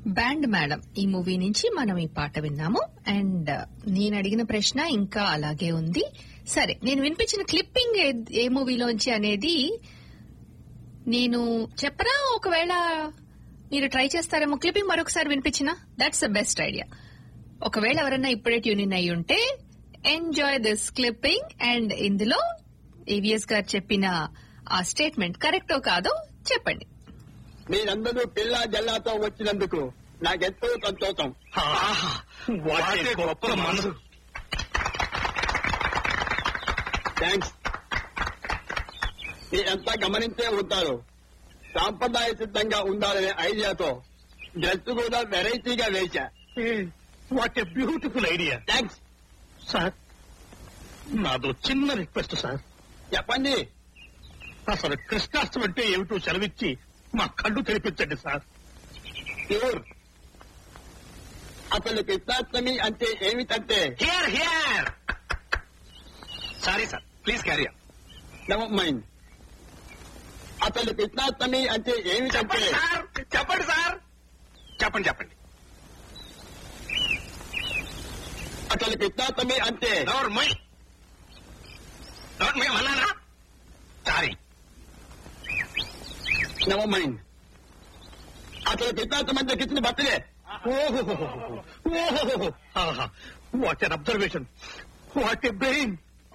band madam ఈ movie నుంచి మనం ఈ పాట విన్నాము అండ్ నేను అడిగిన ప్రశ్న ఇంకా అలాగే ఉంది సరే నేను వినిపించిన క్లిప్పింగ్ ఏ- ఏ మూవీలోంచి అనేది నేను చెప్పరా ఒకవేళ మీరు ట్రై చేస్తారేమో క్లిప్పింగ్ మరొకసారి వినిపించిన దట్స్ ద బెస్ట్ ఐడియా ఒకవేళ ఎవరైనా ఇప్పుడే ట్యూన్ అయి ఉంటే ఎంజాయ్ దిస్ క్లిప్పింగ్ అండ్ ఇందులో ఏవిఎస్ గారు చెప్పిన ఆ స్టేట్మెంట్ కరెక్టో కాదో చెప్పండి మీరందరూ పిల్ల జల్లాతో వచ్చినందుకు నాకెంతో సంతోషం ఆహా, వాటే గొప్ప మనసు థ్యాంక్స్ మీరంతా గమనించే ఉంటారు సాంప్రదాయ సిద్ధంగా ఉండాలనే ఐడియాతో డ్రెస్ కూడా వెరైటీగా వేశా what a beautiful idea thanks sir నాదో చిన్న రిక్వెస్ట్ సార్ చెప్పండి అసలు కృష్ణాష్టమి అంటే ఏమిటో సెలవిచ్చి మా కళ్ళు తెరిపించండి సార్ ప్యూర్ అసలు కృష్ణాష్టమి అంటే ఏమిటంటే here here sorry sir please carry never mind అసలు కృష్ణాష్టమి అంటే ఏమిటంటే చెప్పండి సార్ చెప్పండి సార్ చెప్పండి చెప్పండి అసలు కృష్ణాష్టమి అంటే నోర్ మై నోర్ మై అన్నానా సారీ నెవర్ మైండ్ అసలు కృష్ణాష్టమి అంటే Krishna birthday what an observation what a brain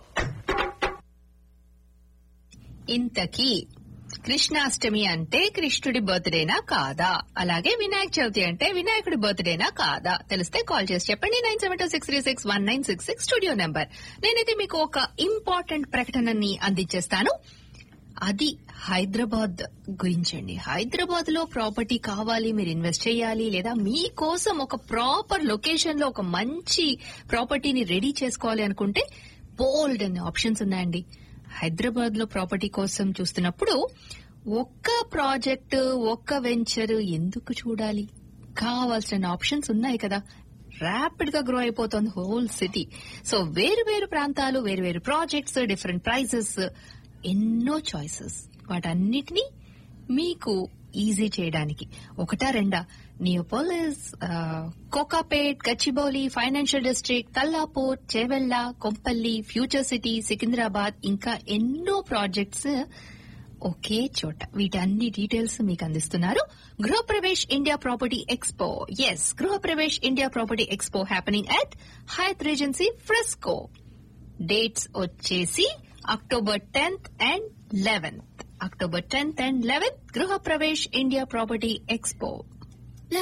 ఇంతకీ కృష్ణాష్టమి అంటే కృష్ణుడి బర్త్డేనా కాదా అలాగే వినాయక చవితి అంటే వినాయకుడి బర్త్డేనా కాదా తెలిస్తే కాల్ చేసి చెప్పండి nine seven two six three six one nine six six studio number నేనైతే మీకు ఒక ఇంపార్టెంట్ ప్రకటనని అందించేస్తాను అది హైదరాబాద్ గురించండి హైదరాబాద్ లో ప్రాపర్టీ కావాలి మీరు ఇన్వెస్ట్ చేయాలి లేదా మీకోసం ఒక ప్రాపర్ లొకేషన్ లో ఒక మంచి ప్రాపర్టీని రెడీ చేసుకోవాలి అనుకుంటే బోల్డ్ అనే ఆప్షన్స్ ఉన్నాయండి హైదరాబాద్ లో ప్రాపర్టీ కోసం చూస్తున్నప్పుడు ఒక్క ప్రాజెక్ట్ ఒక్క వెంచర్ ఎందుకు చూడాలి కావాల్సిన ఆప్షన్స్ ఉన్నాయి కదా ర్యాపిడ్ గా గ్రో అయిపోతుంది హోల్ సిటీ సో వేరు వేరు ప్రాంతాలు వేరు వేరు ప్రాజెక్ట్స్ డిఫరెంట్ ప్రైజెస్ ఎన్నో చాయిసెస్ వాటన్నిటినీ మీకు ఈజీ చేయడానికి ఒకటా రెండా Neopolis Kokapet Gachibowli financial district Tellapur Chevella Kompally future city Secunderabad ఇంకా ఎన్నో ప్రాజెక్ట్స్ ఒకే చోట వీటన్ని డీటెయిల్స్ మీకు అందిస్తున్నారు Grihapravesh India property expo yes Grihapravesh India property expo happening at Hyatt Regency Fresco dates వచ్చేసి October tenth and eleventh October tenth and eleventh Grihapravesh India property expo